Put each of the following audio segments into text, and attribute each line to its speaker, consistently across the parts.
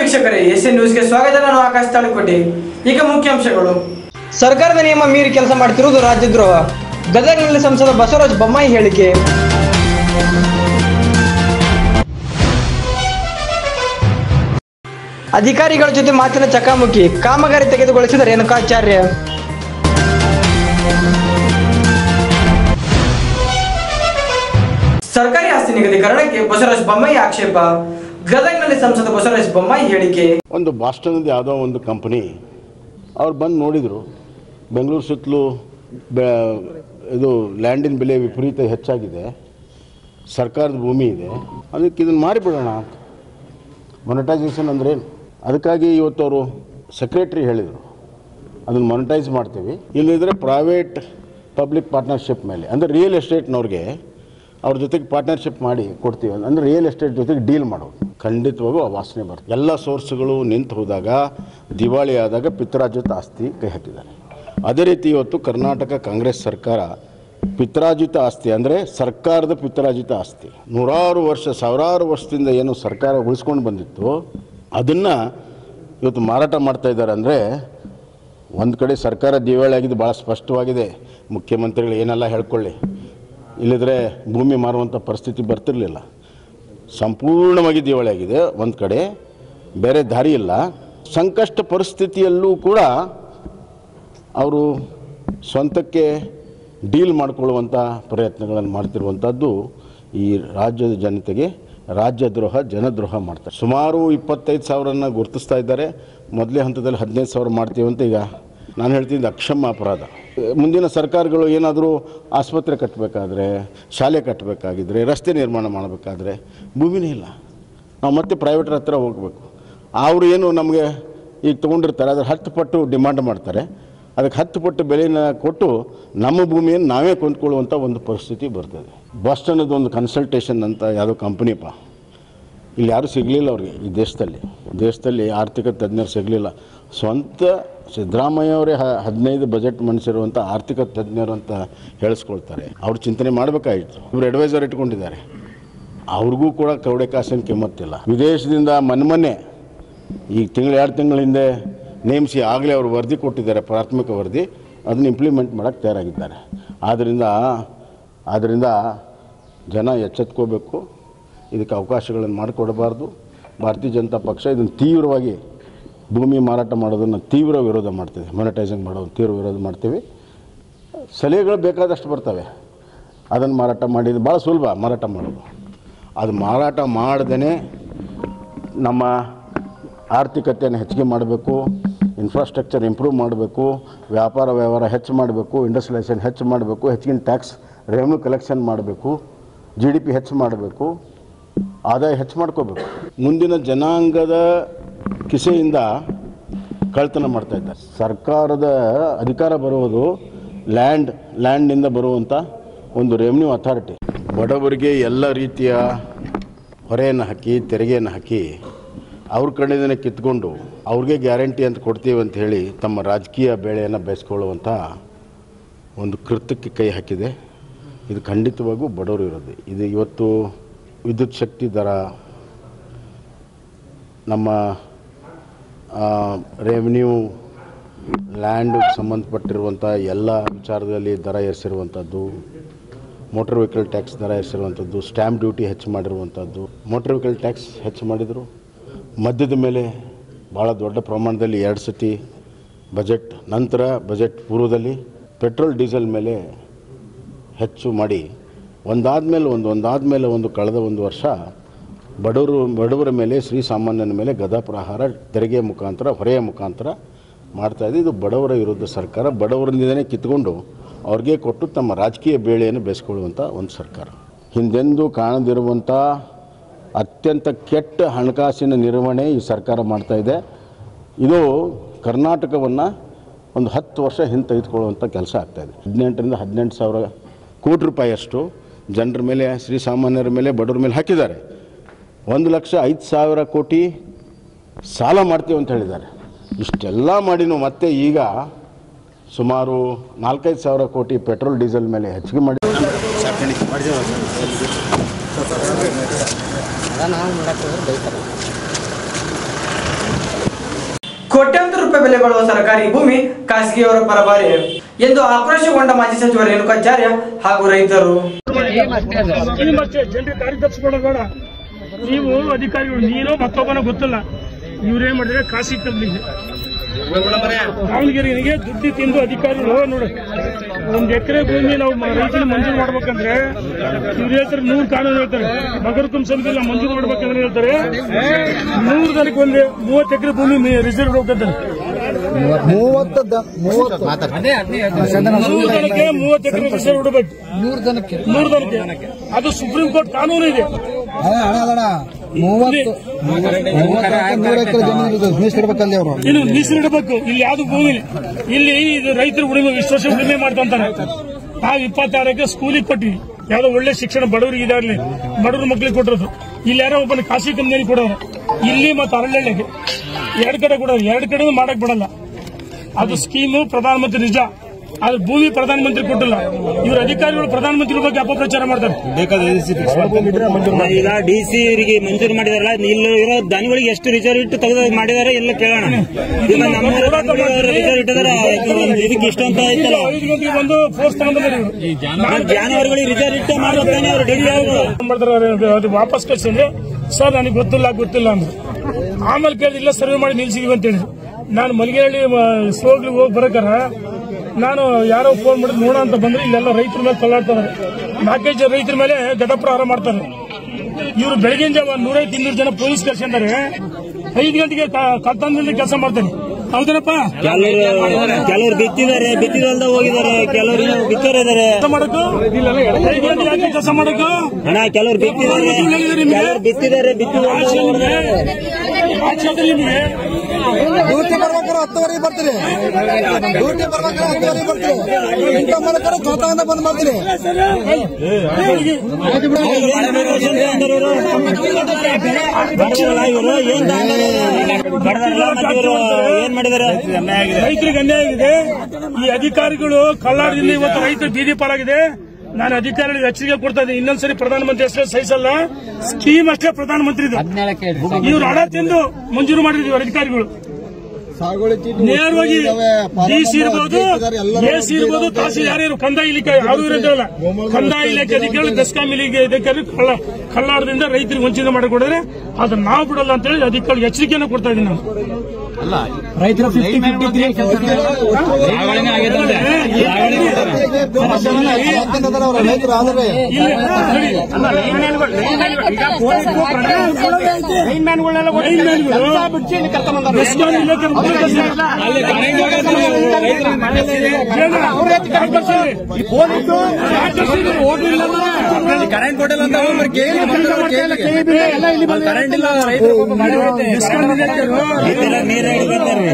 Speaker 1: ವೀಕ್ಷಕರೇ S N ನ್ಯೂಸ್ಗೆ ಸ್ವಾಗತ ನಾನು ಆಕಾಶ್ ತಾಳಿಕೋಟೆ ಈಗ ಮುಖ್ಯಾಂಶಗಳು
Speaker 2: ಸರ್ಕಾರದ ನಿಯಮ ಮೀರಿ ಕೆಲಸ ಮಾಡ್ತಿರುವುದು ರಾಜ್ಯದ್ರೋಹ ಗದಗ್ನಲ್ಲಿ ಸಂಸದ ಬಸವರಾಜ ಬೊಮ್ಮಾಯಿ ಹೇಳಿಕೆ ಅಧಿಕಾರಿಗಳ ಜೊತೆ ಮಾತಿನ ಚಕಾಮುಖಿ ಕಾಮಗಾರಿ ತೆಗೆದುಗೊಳಿಸಿದ ರೇಣುಕಾಚಾರ್ಯ
Speaker 1: ಸರ್ಕಾರಿ ಆಸ್ತಿ ನಿಗದೀಕರಣಕ್ಕೆ ಬಸವರಾಜ ಬೊಮ್ಮಾಯಿ ಆಕ್ಷೇಪ ಗದಗ್ನಲ್ಲಿ ಸಂಸದ ಬಸವರಾಜ ಬೊಮ್ಮಾಯಿ ಹೇಳಿಕೆ
Speaker 3: ಒಂದು ಬಾಸ್ಟನ್ದ ಯಾವುದೋ ಒಂದು ಕಂಪನಿ ಅವ್ರು ಬಂದು ನೋಡಿದರು ಬೆಂಗಳೂರು ಸುತ್ತಲೂ ಬೆ ಇದು ಲ್ಯಾಂಡಿನ ಬೆಲೆ ವಿಪರೀತ ಹೆಚ್ಚಾಗಿದೆ ಸರ್ಕಾರದ ಭೂಮಿ ಇದೆ ಅದಕ್ಕೆ ಇದನ್ನು ಮಾರಿಬಿಡೋಣ ಅಂತ ಮೊನಿಟೈಸೇಷನ್ ಅಂದ್ರೇನು ಅದಕ್ಕಾಗಿ ಇವತ್ತು ಅವರು ಸೆಕ್ರೆಟ್ರಿ ಹೇಳಿದರು ಅದನ್ನು ಮೊನಿಟೈಸ್ ಮಾಡ್ತೀವಿ ಇಲ್ಲದಿದ್ದರೆ ಪ್ರೈವೇಟ್ ಪಬ್ಲಿಕ್ ಪಾರ್ಟ್ನರ್ಶಿಪ್ ಮೇಲೆ ಅಂದರೆ ರಿಯಲ್ ಎಸ್ಟೇಟ್ನವ್ರಿಗೆ ಅವ್ರ ಜೊತೆಗೆ ಪಾರ್ಟ್ನರ್ಶಿಪ್ ಮಾಡಿ ಕೊಡ್ತೀವಿ ಅಂದರೆ ರಿಯಲ್ ಎಸ್ಟೇಟ್ ಜೊತೆಗೆ ಡೀಲ್ ಮಾಡೋದು ಖಂಡಿತವಾಗೂ ಆ ವಾಸನೆ ಬರ್ತದೆ ಎಲ್ಲ ಸೋರ್ಸ್ಗಳು ನಿಂತು ಹೋದಾಗ ದಿವಾಳಿ ಆದಾಗ ಪಿತ್ರಾರ್ಜಿತ ಆಸ್ತಿ ಕೈ ಹಾಕಿದ್ದಾರೆ ಅದೇ ರೀತಿ ಇವತ್ತು ಕರ್ನಾಟಕ ಕಾಂಗ್ರೆಸ್ ಸರ್ಕಾರ ಪಿತ್ರಾರ್ಜಿತ ಆಸ್ತಿ ಅಂದರೆ ಸರ್ಕಾರದ ಪಿತ್ರಾರ್ಜಿತ ಆಸ್ತಿ ನೂರಾರು ವರ್ಷ ಸಾವಿರಾರು ವರ್ಷದಿಂದ ಏನು ಸರ್ಕಾರ ಉಳಿಸ್ಕೊಂಡು ಬಂದಿತ್ತು ಅದನ್ನು ಇವತ್ತು ಮಾರಾಟ ಮಾಡ್ತಾ ಇದ್ದಾರೆ ಅಂದರೆ ಒಂದು ಕಡೆ ಸರ್ಕಾರ ದಿವಾಳಿ ಆಗಿದ್ದು ಭಾಳ ಸ್ಪಷ್ಟವಾಗಿದೆ ಮುಖ್ಯಮಂತ್ರಿಗಳು ಏನೆಲ್ಲ ಹೇಳ್ಕೊಳ್ಳಿ ಇಲ್ಲದ್ರೆ ಭೂಮಿ ಮಾರುವಂಥ ಪರಿಸ್ಥಿತಿ ಬರ್ತಿರಲಿಲ್ಲ ಸಂಪೂರ್ಣವಾಗಿ ದಿವಾಳಿ ಆಗಿದೆ ಒಂದು ಕಡೆ ಬೇರೆ ದಾರಿ ಇಲ್ಲ ಸಂಕಷ್ಟ ಪರಿಸ್ಥಿತಿಯಲ್ಲೂ ಕೂಡ ಅವರು ಸ್ವಂತಕ್ಕೆ ಡೀಲ್ ಮಾಡಿಕೊಳ್ಳುವಂಥ ಪ್ರಯತ್ನಗಳನ್ನು ಮಾಡ್ತಿರುವಂಥದ್ದು ಈ ರಾಜ್ಯದ ಜನತೆಗೆ ರಾಜ್ಯದ್ರೋಹ ಜನದ್ರೋಹ ಮಾಡ್ತಾರೆ ಸುಮಾರು ಇಪ್ಪತ್ತೈದು ಸಾವಿರನ ಗುರುತಿಸ್ತಾ ಇದ್ದಾರೆ ಮೊದಲೇ ಹಂತದಲ್ಲಿ ಹದಿನೈದು ಸಾವಿರ ಮಾಡ್ತೀವಿ ಅಂತ ಈಗ ನಾನು ಹೇಳ್ತಿದ್ದು ಅಕ್ಷಮ್ಯ ಅಪರಾಧ ಮುಂದಿನ ಸರ್ಕಾರಗಳು ಏನಾದರೂ ಆಸ್ಪತ್ರೆ ಕಟ್ಟಬೇಕಾದ್ರೆ ಶಾಲೆ ಕಟ್ಟಬೇಕಾಗಿದ್ರೆ ರಸ್ತೆ ನಿರ್ಮಾಣ ಮಾಡಬೇಕಾದ್ರೆ ಭೂಮಿನೇ ಇಲ್ಲ ನಾವು ಮತ್ತೆ ಪ್ರೈವೇಟ್ರ ಹತ್ರ ಹೋಗಬೇಕು ಅವರು ಏನು ನಮಗೆ ಈಗ ತೊಗೊಂಡಿರ್ತಾರೆ ಅದ್ರ ಹತ್ತು ಪಟ್ಟು ಡಿಮಾಂಡ್ ಮಾಡ್ತಾರೆ ಅದಕ್ಕೆ ಹತ್ತು ಪಟ್ಟು ಬೆಲೆನ ಕೊಟ್ಟು ನಮ್ಮ ಭೂಮಿಯನ್ನು ನಾವೇ ಕೊಂಡ್ಕೊಳ್ಳುವಂಥ ಒಂದು ಪರಿಸ್ಥಿತಿ ಬರ್ತದೆ ಬಾಸ್ಟನ್ನದು ಒಂದು ಕನ್ಸಲ್ಟೇಷನ್ ಅಂತ ಯಾವುದೋ ಕಂಪ್ನಿಪ್ಪ ಇಲ್ಲಿ ಯಾರೂ ಸಿಗಲಿಲ್ಲ ಅವ್ರಿಗೆ ಈ ದೇಶದಲ್ಲಿ ದೇಶದಲ್ಲಿ ಆರ್ಥಿಕ ತಜ್ಞರು ಸಿಗಲಿಲ್ಲ ಸ್ವಂತ ಸಿದ್ದರಾಮಯ್ಯ ಅವರೇ ಹ ಹದಿನೈದು ಬಜೆಟ್ ಮಂಡಿಸಿರುವಂಥ ಆರ್ಥಿಕ ತಜ್ಞರು ಅಂತ ಹೇಳಿಸ್ಕೊಳ್ತಾರೆ ಅವ್ರು ಚಿಂತನೆ ಮಾಡಬೇಕಾಗಿತ್ತು ಇವರು ಅಡ್ವೈಸರ್ ಇಟ್ಕೊಂಡಿದ್ದಾರೆ ಅವ್ರಿಗೂ ಕೂಡ ಕವಡೆ ಕಾಸಿನ ಕಿಮ್ಮತ್ತಿಲ್ಲ ವಿದೇಶದಿಂದ ಮನ್ಮನೆ ಈಗ ತಿಂಗಳು ಎರಡು ತಿಂಗಳ ಹಿಂದೆ ನೇಮಿಸಿ ಆಗಲೇ ಅವರು ವರದಿ ಕೊಟ್ಟಿದ್ದಾರೆ ಪ್ರಾಥಮಿಕ ವರದಿ ಅದನ್ನು ಇಂಪ್ಲಿಮೆಂಟ್ ಮಾಡೋಕ್ಕೆ ತಯಾರಾಗಿದ್ದಾರೆ ಆದ್ದರಿಂದ ಆದ್ದರಿಂದ ಜನ ಎಚ್ಚೆತ್ಕೋಬೇಕು ಇದಕ್ಕೆ ಅವಕಾಶಗಳನ್ನು ಮಾಡಿಕೊಡಬಾರ್ದು ಭಾರತೀಯ ಜನತಾ ಪಕ್ಷ ಇದನ್ನು ತೀವ್ರವಾಗಿ ಭೂಮಿ ಮಾರಾಟ ಮಾಡೋದನ್ನು ತೀವ್ರ ವಿರೋಧ ಮಾಡ್ತೀವಿ ಮೊನಿಟೈಸಿಂಗ್ ಮಾಡೋದು ತೀವ್ರ ವಿರೋಧ ಮಾಡ್ತೀವಿ ಸಲಹೆಗಳು ಬೇಕಾದಷ್ಟು ಬರ್ತವೆ ಅದನ್ನು ಮಾರಾಟ ಮಾಡಿದ್ದು ಭಾಳ ಸುಲಭ ಮಾರಾಟ ಮಾಡೋದು ಅದು ಮಾರಾಟ ಮಾಡ್ದೇ ನಮ್ಮ ಆರ್ಥಿಕತೆಯನ್ನು ಹೆಚ್ಚಿಗೆ ಮಾಡಬೇಕು ಇನ್ಫ್ರಾಸ್ಟ್ರಕ್ಚರ್ ಇಂಪ್ರೂವ್ ಮಾಡಬೇಕು ವ್ಯಾಪಾರ ವ್ಯವಹಾರ ಹೆಚ್ಚು ಮಾಡಬೇಕು ಇಂಡಸ್ಟ್ರಿಯಲೈಸೇಷನ್ ಹೆಚ್ಚು ಮಾಡಬೇಕು ಹೆಚ್ಚಿನ ಟ್ಯಾಕ್ಸ್ ರೆವೆನ್ಯೂ ಕಲೆಕ್ಷನ್ ಮಾಡಬೇಕು ಜಿ ಡಿ ಪಿ ಹೆಚ್ಚು ಮಾಡಬೇಕು ಆದಾಯ ಹೆಚ್ಚು ಮಾಡ್ಕೋಬೇಕು ಮುಂದಿನ ಜನಾಂಗದ ಕಿಸೆಯಿಂದ ಕಳ್ತನ ಮಾಡ್ತಾ ಇದ್ದಾರೆ ಸರ್ಕಾರದ ಅಧಿಕಾರ ಬರುವುದು ಲ್ಯಾಂಡ್ ಲ್ಯಾಂಡ್ನಿಂದ ಬರುವಂಥ ಒಂದು ರೆವೆನ್ಯೂ ಅಥಾರಿಟಿ ಬಡವರಿಗೆ ಎಲ್ಲ ರೀತಿಯ ಹೊರೆಯನ್ನು ಹಾಕಿ ತೆರಿಗೆಯನ್ನು ಹಾಕಿ ಅವ್ರ ಕಡೆಯಿಂದನೇ ಕಿತ್ಕೊಂಡು ಅವ್ರಿಗೆ ಗ್ಯಾರಂಟಿ ಅಂತ ಕೊಡ್ತೀವಿ ಅಂತ ಹೇಳಿ ತಮ್ಮ ರಾಜಕೀಯ ಬೇಳೆಯನ್ನು ಬೇಯಿಸ್ಕೊಳ್ಳುವಂಥ ಒಂದು ಕೃತ್ಯಕ್ಕೆ ಕೈ ಹಾಕಿದೆ ಇದು ಖಂಡಿತವಾಗೂ ಬಡವರು ಇರೋದು ಇದು ಇವತ್ತು ವಿದ್ಯುತ್ ಶಕ್ತಿ ದರ ನಮ್ಮ ರೆವೆನ್ಯೂ ಲ್ಯಾಂಡಿಗೆ ಸಂಬಂಧಪಟ್ಟಿರುವಂಥ ಎಲ್ಲ ವಿಚಾರದಲ್ಲಿ ದರ ಏರಿಸಿರುವಂಥದ್ದು ಮೋಟರ್ ವೆಹಿಕಲ್ ಟ್ಯಾಕ್ಸ್ ದರ ಏರಿಸಿರುವಂಥದ್ದು ಸ್ಟ್ಯಾಂಪ್ ಡ್ಯೂಟಿ ಹೆಚ್ಚು ಮಾಡಿರುವಂಥದ್ದು ಮೋಟರ್ ವೆಹಿಕಲ್ ಟ್ಯಾಕ್ಸ್ ಹೆಚ್ಚು ಮಾಡಿದರು ಮದ್ಯದ ಮೇಲೆ ಭಾಳ ದೊಡ್ಡ ಪ್ರಮಾಣದಲ್ಲಿ ಎರಡು ಸತಿ ಬಜೆಟ್ ನಂತರ ಬಜೆಟ್ ಪೂರ್ವದಲ್ಲಿ ಪೆಟ್ರೋಲ್ ಡೀಸೆಲ್ ಮೇಲೆ ಹೆಚ್ಚು ಮಾಡಿ ಒಂದಾದ ಮೇಲೆ ಒಂದು ಒಂದಾದ ಮೇಲೆ ಒಂದು ಕಳೆದ ಒಂದು ವರ್ಷ ಬಡವರು ಬಡವರ ಮೇಲೆ ಶ್ರೀ ಸಾಮಾನ್ಯನ ಮೇಲೆ ಗದಾ ಪ್ರಹಾರ ತೆರಿಗೆ ಮುಖಾಂತರ ಹೊರೆಯ ಮುಖಾಂತರ ಮಾಡ್ತಾಯಿದೆ ಇದು ಬಡವರ ವಿರುದ್ಧ ಸರ್ಕಾರ ಬಡವರಿಂದನೇ ಕಿತ್ಕೊಂಡು ಅವ್ರಿಗೆ ಕೊಟ್ಟು ತಮ್ಮ ರಾಜಕೀಯ ಬೇಳೆಯನ್ನು ಬೇಯಿಸ್ಕೊಳ್ಳುವಂಥ ಒಂದು ಸರ್ಕಾರ ಹಿಂದೆಂದೂ ಕಾಣದಿರುವಂಥ ಅತ್ಯಂತ ಕೆಟ್ಟ ಹಣಕಾಸಿನ ನಿರ್ವಹಣೆ ಈ ಸರ್ಕಾರ ಮಾಡ್ತಾಯಿದೆ ಇದು ಕರ್ನಾಟಕವನ್ನು ಒಂದು ಹತ್ತು ವರ್ಷ ಹಿಂದೆ ತೆಗೆದುಕೊಳ್ಳುವಂಥ ಕೆಲಸ ಆಗ್ತಾಯಿದೆ ಹದಿನೆಂಟರಿಂದ ಹದಿನೆಂಟು ಸಾವಿರ ಕೋಟಿ ರೂಪಾಯಿಯಷ್ಟು ಜನರ ಮೇಲೆ ಶ್ರೀಸಾಮಾನ್ಯರ ಮೇಲೆ ಬಡವ್ರ ಮೇಲೆ ಹಾಕಿದ್ದಾರೆ ಒಂದು ಲಕ್ಷ ಐದು ಸಾವಿರ ಕೋಟಿ ಸಾಲ ಮಾಡ್ತೀವಿ ಅಂತ ಹೇಳಿದ್ದಾರೆ ಇಷ್ಟೆಲ್ಲ ಮಾಡಿನೂ ಮತ್ತೆ ಈಗ ಸುಮಾರು ನಾಲ್ಕೈದು ಸಾವಿರ ಕೋಟಿ ಪೆಟ್ರೋಲ್ ಡೀಸೆಲ್ ಮೇಲೆ ಹೆಚ್ಚಿಗೆ ಮಾಡಿ
Speaker 1: ಕೋಟ್ಯಾಂತರ ರೂಪಾಯಿ ಬೆಲೆ ಬಾಳುವ ಸರ್ಕಾರಿ ಭೂಮಿ ಖಾಸಗಿಯವರ ಪರಬಾರಿ ಎಂದು ಆಕ್ರೋಶಗೊಂಡ ಮಾಜಿ ಸಚಿವ ರೇಣುಕಾಚಾರ್ಯ ಹಾಗೂ ರೈತರು
Speaker 4: ನೀವು ಅಷ್ಟೇ ಜನರಿಗೆ ದಾರಿ ತಪ್ಪಿಸ್ಕೊಳ್ಳೋದು ಬೇಡ ನೀವು ಅಧಿಕಾರಿಗಳು ನೀನು ಮತ್ತೊಬ್ಬನ ಗೊತ್ತಿಲ್ಲ ಇವ್ರೇನ್ ಮಾಡಿದ್ರೆ ಕಾಸಿ ತರಲಿದೆ ದಾವಣಗೆರೆಗೆ ದುಡ್ಡು ತಿಂದು ಅಧಿಕಾರಿಗಳು ನೋಡಿ ಒಂದ್ ಎಕರೆ ಭೂಮಿ ನಾವು ಮ- ರೈತನ ಮಂಜೂರು ಮಾಡ್ಬೇಕಂದ್ರೆ ಇವ್ರು ಹೇಳ್ತಾರೆ ನೂರು ಕಾನೂನು ಹೇಳ್ತಾರೆ ನಗರ ಸಮಿತಿಯಲ್ಲಿ ಮಂಜೂರು ಮಾಡ್ಬೇಕಂದ್ರೆ ಹೇಳ್ತಾರೆ ನೂರು ಜನಕ್ಕೆ ಒಂದು ಮೂವತ್ತು ಎಕರೆ ಭೂಮಿ ರಿಸರ್ವ್ ಹೋಗ್ತಾರೆ
Speaker 5: ಮೂವತ್ತು ದ- ಮೂವತ್ತು
Speaker 4: ನೂರು ಜನಕ್ಕೆ ಮೂವತ್ತು ಎಕರೆ ರಿಸರ್ವ್ ಬಿಡಬೇಕು
Speaker 5: ನೂರು ಜನಕ್ಕೆ
Speaker 4: ನೂರು ಜನಕ್ಕೆ ಅದು ಸುಪ್ರೀಂ ಕೋರ್ಟ್ ಕಾನೂನು ಇದೆ
Speaker 5: ಅಣ್ಣ ಅಣ್ಣ ಅಣ್ಣ ಮೂವತ್ತು ಮೂವತ್ತು ನೂರ ಎಕರೆ ಜಮೀನು ಮೀಸಲಿಡ್ಬೇಕಲ್ಲಿ ಅವರು
Speaker 4: ಇನ್ನು ಮೀಸಲಿಡಬೇಕು ಇಲ್ಲಿ ಯಾವ್ದು ಭೂಮಿ ಇಲ್ಲ. ಇಲ್ಲಿ ಇದು ರೈತರು ಉಳಿಮೆ ಇಷ್ಟು ವರ್ಷ ಉಳಿಮೆ ಮಾಡ್ಕೊಂತಾರೆ ನಾವು ಇಪ್ಪತ್ತಾರಕ್ಕೆ ಸ್ಕೂಲಿಗೆ ಕೊಟ್ಟಿವಿ ಯಾವ್ದೋ ಒಳ್ಳೆ ಶಿಕ್ಷಣ ಬಡವರಿಗೆ ಇದಾಗ್ಲಿ ಬಡವ್ರ ಮಕ್ಳಿಗೆ ಕೊಟ್ಟಿರೋದು ಇಲ್ಲಿ ಯಾರೋ ಒಬ್ಬನ ಖಾಸಗಿ ಕಂಪ್ನಿಯಲ್ಲಿ ಕೊಡೋರು ಇಲ್ಲಿ ಮತ್ತು ಅರಳ್ಳಿಗೆ ಎರಡು ಕಡೆ ಕೊಡೋರು ಎರಡು ಕಡೆ ಮಾಡಕ್ ಬಿಡಲ್ಲ ಅದು ಸ್ಕೀಮು ಪ್ರಧಾನಮಂತ್ರಿ ನಿಜ ಅದು ಭೂಮಿ ಪ್ರಧಾನಮಂತ್ರಿ ಕೊಟ್ಟಿಲ್ಲ ಇವ್ರ ಅಧಿಕಾರಿಗಳು ಪ್ರಧಾನಮಂತ್ರಿ ಬಗ್ಗೆ ಅಪಪ್ರಚಾರ ಮಾಡ್ತಾರೆ
Speaker 6: ಈಗ ಡಿ ಸಿ ಅವರಿಗೆ ಮಂಜೂರು ಮಾಡಿದಾರಲ್ಲ ಇಲ್ಲಿ ಇರೋ ದನಗಳಿಗೆ ಎಷ್ಟು ರಿಸರ್ವ್ ಇಟ್ಟು ತೆಗೆದು ಮಾಡಿದಾರೆ ಎಲ್ಲ ಕೇಳೋಣ ಈಗ ನಮ್ಮ ರಿಸರ್ವ್ ಇಟ್ಟಿದಾರೆ ಇದಕ್ಕೆ ಇಷ್ಟು ಅಂತ ಆಯ್ತಲ್ಲ
Speaker 4: ಐದು ಗಂಟೆಗೆ ಬಂದು ಫೋರ್ಸ್ ತಗೊಂಡ್ಬಂದ್ರೆ
Speaker 6: ನಾವು ಜಾನುವಾರುಗಳಿಗೆ ರಿಸರ್ವ್ ಇಟ್ಟು ಮಾಡ್ಬೇಕಾನೆ ಅವ್ರು ಡಿ
Speaker 4: ಮಾಡ್ತಾರೆ ಅದು ವಾಪಸ್ ಕಳ್ಸಂದ್ರೆ ಸರ್ ನನಗೆ ಗೊತ್ತಿಲ್ಲ ಗೊತ್ತಿಲ್ಲ ಅಂದ್ರು ಆಮೇಲೆ ಕೇಳಿಲ್ಲ ಸರ್ವೆ ಮಾಡಿ ನಿಲ್ಸಿದೀವಿ ಅಂತ ಹೇಳಿದ್ರು ನಾನು ಮಲಿಗೆಹಳ್ಳಿ ಸೋಗ್ಲಿ ಹೋಗಿ ಬರಕಾರ ನಾನು ಯಾರೋ ಫೋನ್ ಮಾಡಿದ್ ನೋಡ ಅಂತ ಬಂದ್ರೆ ಇಲ್ಲೆಲ್ಲ ರೈತರ ಮೇಲೆ ತಳ್ಳಾಡ್ತಾರೆ ನಾಲ್ಕೈದು ಜನ ರೈತರ ಮೇಲೆ ಘಟಪ್ರಹಾರ ಮಾಡ್ತಾರೆ ಇವರು ಬೆಳಗಿನ ಜಾವ ನೂರೈದು ಇನ್ನೂರು ಜನ ಪೊಲೀಸ್ ಕಳ್ಸಿದ್ದಾರೆ ಐದು ಗಂಟೆಗೆ ಕತ್ತಂದಲ್ಲಿ ಕೆಲಸ ಮಾಡ್ತಾರೆ ಹೌದನಪ್ಪ
Speaker 6: ಕೆಲವರು ಕೆಲವರು ಬಿತ್ತಿದ್ದಾರೆ ಬಿತ್ತಿದಲ್ದ ಹೋಗಿದ್ದಾರೆ ಕೆಲವರು ಇನ್ನೂ ಬಿತ್ತೋರು ಇದಾರೆ
Speaker 4: ಕೆಲಸ ಮಾಡಕ್ಕೂ ಐದು ಗಂಟೆಗೆ ಯಾಕೆ ಕೆಲಸ ಮಾಡಕ್ಕೂ
Speaker 6: ಹಣ ಕೆಲವರು ಬಿತ್ತಿದ್ದಾರೆ ಕೆಲವರು ಬಿತ್ತಿದ್ದಾರೆ ಬಿತ್ತಿದ್ದಾರೆ
Speaker 5: ಡ್ಯೂಟಿ ಬರ್ಬೇಕಾದ್ರೆ ಹತ್ತುವರೆಗೆ ಬರ್ತೀರಿ ಡ್ಯೂಟಿ ಬರ್ಬೇಕಾದ್ರೆ ಹತ್ತುವರೆಗೆ ಬರ್ತೀರಿ ಇಂಥ ಮರಕರ ಜೋತಾಂದ ಬಂದ್ ಮಾಡ್ತೀರಿ
Speaker 6: ಇವರು ಏನ್ ಬಡದಲ್ಲ ಮತ್ತೆ ಇವರು ಏನ್ ಮಾಡಿದಾರೆ
Speaker 4: ರೈತರಿಗೆ ಅನ್ಯಾಯ ಆಗಿದೆ ಈ ಅಧಿಕಾರಿಗಳು ಕಳ್ಳಾಡದಿಂದ ಇವತ್ತು ರೈತರು ಬೀದಿ ಪಾಲಾಗಿದೆ ನಾನು ಅಧಿಕಾರಿಗಳಿಗೆ ಎಚ್ಚರಿಕೆ ಕೊಡ್ತಾ ಇದ್ದೀನಿ ಇನ್ನೊಂದ್ಸರಿ ಪ್ರಧಾನಮಂತ್ರಿ ಹೆಸರು ಸಹಿಸಲ್ಲ ಸ್ಕೀಮ್ ಅಷ್ಟೇ ಪ್ರಧಾನಮಂತ್ರಿ ಇವ್ರು ಹಣ ತಿಂದು ಮಂಜೂರು ಮಾಡಿದ್ವಿ ಅಧಿಕಾರಿಗಳು
Speaker 5: ಸಾಗುವಳಿ ಚೀಟಿ
Speaker 4: ನೇರವಾಗಿ
Speaker 5: ಇದಾವೆ,
Speaker 4: ಡಿಸಿ ಇರ್ಬೋದು
Speaker 5: ಇದ್ದಾರೆ, ಎಲ್ಲರೂ
Speaker 4: ಎಸಿ ಇರ್ಬೋದು ತಹಸೀಲ್ ಯಾರ್ಯಾರು ಕಂದಾಯ ಇಲಾಖೆ ಯಾರು ಇರೋದಿಲ್ಲ ಕಂದಾಯ ಇಲಾಖೆ ಅಧಿಕಾರಿಗಳು ಬೆಸ್ಕಾಂ ಇಲಾಖೆ ಅಧಿಕಾರಿ ಕಳ್ಳ ಕಳ್ಳಾಡದಿಂದ ರೈತರಿಗೆ ವಂಚಿತ ಮಾಡಿಕೊಡಿದ್ರೆ ಅದನ್ನ ನಾವು ಬಿಡಲ್ಲ ಅಂತ ಹೇಳಿ ಅಧಿಕಾರಿಗೆ ಎಚ್ಚರಿಕೆಯನ್ನು ಕೊಡ್ತಾ ಇದ್ದೀನಿ ನಾನು
Speaker 5: ಅವತ್ತಿಂದ ಅವ್ರ ರೈತರು ಆದ್ರೆ
Speaker 4: ಇಲ್ಲಿ ನೋಡಿ, ಲೈನ್ ಮ್ಯಾನ್ಗಳು ಬೆಸ್ಕಾಂ ಇಲಾಖೆ
Speaker 5: ಕರೆಂಟ್ ಕೊಟ್ಟಿಲ್ಲ ಅಂತ ಅವ್ರು ಕೇಳಿ ಕರೆಂಟ್ ಇಲ್ಲ
Speaker 4: ಬೆಸ್ಕಾಂ ಇಲಾಖೆಯವರು
Speaker 6: ಇದೆಲ್ಲ ನೀರೇ ಹಿಡಿದಿದ್ದಾರೆ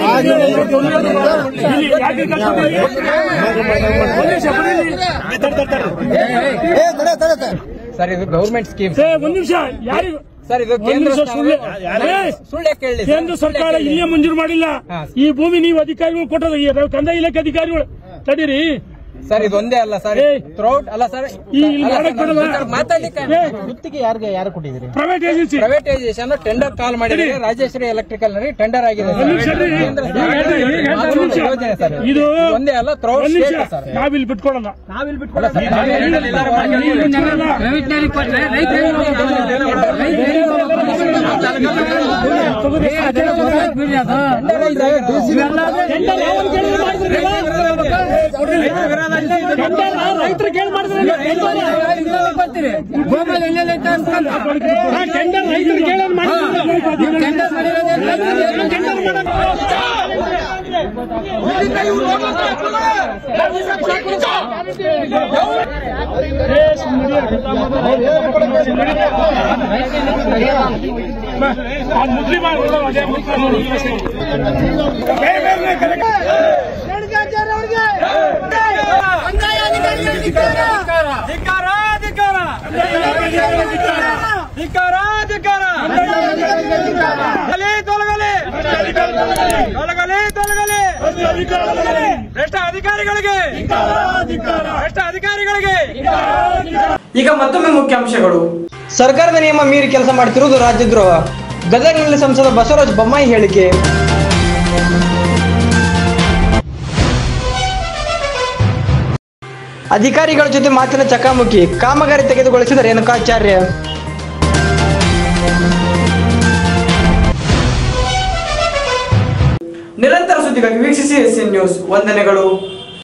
Speaker 4: ಇಲ್ಲಿ ಯಾಕೆ ಕೆಲಸ ಮಾಡಿ? ಒಂದ್ ನಿಮಿಷ ಬನ್ನಿ.
Speaker 5: ಏ ತಡೆ ತಡೆ ತಡೆ.
Speaker 2: ಸರ್ ಇದು ಗೌರ್ಮೆಂಟ್ ಸ್ಕೀಮ್
Speaker 4: ಏ, ಒಂದ್ ನಿಮಿಷ ಯಾರಿಗೂ
Speaker 2: ಸರ್ ಇದು
Speaker 4: ಒಂದ್
Speaker 2: ಕೇಂದ್ರ
Speaker 4: ನಿಮಿಷ ಸುಳ್ಳು ಏ,
Speaker 2: ಸುಳ್ಳು ಯಾಕೆ ಹೇಳಿ
Speaker 4: ಕೇಂದ್ರ ಸರ್ಕಾರ ಇಲ್ಲೇ ಮಂಜೂರು ಮಾಡಿಲ್ಲ
Speaker 2: ಹಾ.
Speaker 4: ಈ ಭೂಮಿ ನೀವು ಅಧಿಕಾರಿಗಳು ಕೊಟ್ಟದ ಈ ಕಂದಾಯ ಇಲಾಖೆ ಅಧಿಕಾರಿಗಳು ತಡೀರಿ
Speaker 2: ಸರ್ ಇದು ಒಂದೇ ಅಲ್ಲ ಸರ್
Speaker 4: ಏ.
Speaker 2: ಥ್ರೌಟ್ ಅಲ್ಲ ಸರ್
Speaker 4: ಈ ಇಲ್ಲಿ ಮಾಡಕ್ ಬಿಡಲ್ಲ.
Speaker 2: ಮಾತಾಡ್ಲಿಕ್ಕೆ
Speaker 4: ಏ,
Speaker 5: ಗುತ್ತಿಗೆ ಯಾರಿಗೆ ಯಾರು ಕೊಟ್ಟಿದ್ದೀರಿ
Speaker 4: private agency
Speaker 2: privatisation tender call ಮಾಡಿದ್ರೆ ರಾಜೇಶ್ವರಿ ಎಲೆಕ್ಟ್ರಿಕಲ್ ನಲ್ಲಿ ಟೆಂಡರ್ ಆಗಿದೆ
Speaker 4: ಒಂದ್ ನಿಮಿಷ ರೀ.
Speaker 2: ಕೇಂದ್ರ
Speaker 4: ಈಗ ಹೇಳ್ತೀನಿ, ಈಗ ಹೇಳ್ತೀನಿ, ಒಂದ್ ನಿಮಿಷ.
Speaker 2: ಯೋಜನೆ ಸರ್
Speaker 4: ಇದು
Speaker 2: ಒಂದೇ ಅಲ್ಲ ಥ್ರೌಟ್
Speaker 4: ಒಂದ್ ನಿಮಿಷ
Speaker 2: ಸ್ಟೇಟ್ ಸರ್
Speaker 4: ನಾವಿಲ್ಲಿ ಬಿಟ್ಕೊಡಲ್ಲ
Speaker 2: ಅಲ್ಲ ಸರ್, ನಾವೇ ಹೇಳಿಲ್ಲ ಸರ್,
Speaker 4: ನೀವು ಜನರಲ್ಲ.
Speaker 2: ಟೆಂಡರ್ ಇದೆ, DC
Speaker 4: ಟೆಂಡರ್ ಯಾವಾಗ ಕೇಳಿದ್ರೆ ಮಾಡಿದ್ರಲ್ಲ? ಟೆಂಡರ್ ರೈತರು ಕೇಳಿ ಮಾಡಿದ್ರಲ್ಲ, ಟೆಂಡರ್. ಹಾ, ಟೆಂಡರ್ ರೈತರು ಕೇಳಿ ಮಾಡಿದ್ರಲ್ಲ. ಟೆಂಡರ್ ಮಾಡಲ್ಲ. ಏ, ಸುಮ್ನಿರಿ. ಬಾ, ಆ ಮುದ್ರಿ ಮಾಡ್ಬಿಡು, ಅದೇ ಮುದ್ರಿ ನೋಡಿ, ಇಲ್ಲ ಸರಿ. ಬೇರೆ ಬೇರೆ ಕರೆಕ್ಟ್.
Speaker 1: ಭ್ರಷ್ಟ ಅಧಿಕಾರಿಗಳಿಗೆ ಭ್ರಷ್ಟ ಅಧಿಕಾರಿಗಳಿಗೆ ಈಗ ಮತ್ತೊಮ್ಮೆ ಮುಖ್ಯಾಂಶಗಳು
Speaker 2: ಸರ್ಕಾರದ ನಿಯಮ ಮೀರಿ ಕೆಲಸ ಮಾಡ್ತಿರುವುದು ರಾಜ್ಯದ್ರೋಹ ಗದಗ್ನಲ್ಲಿ ಸಂಸದ ಬಸವರಾಜ ಬೊಮ್ಮಾಯಿ ಹೇಳಿಕೆ ಅಧಿಕಾರಿಗಳ ಜೊತೆ ಮಾತಿನ ಚಕಾಮುಖಿ ಕಾಮಗಾರಿ ತೆಗೆದುಗೊಳಿಸಿದ ರೇಣುಕಾಚಾರ್ಯ
Speaker 1: ನಿರಂತರ ಸುದ್ದಿಗಾಗಿ ವೀಕ್ಷಿಸಿ ಎಸ್ ನ್ಯೂಸ್ ವಂದನೆಗಳು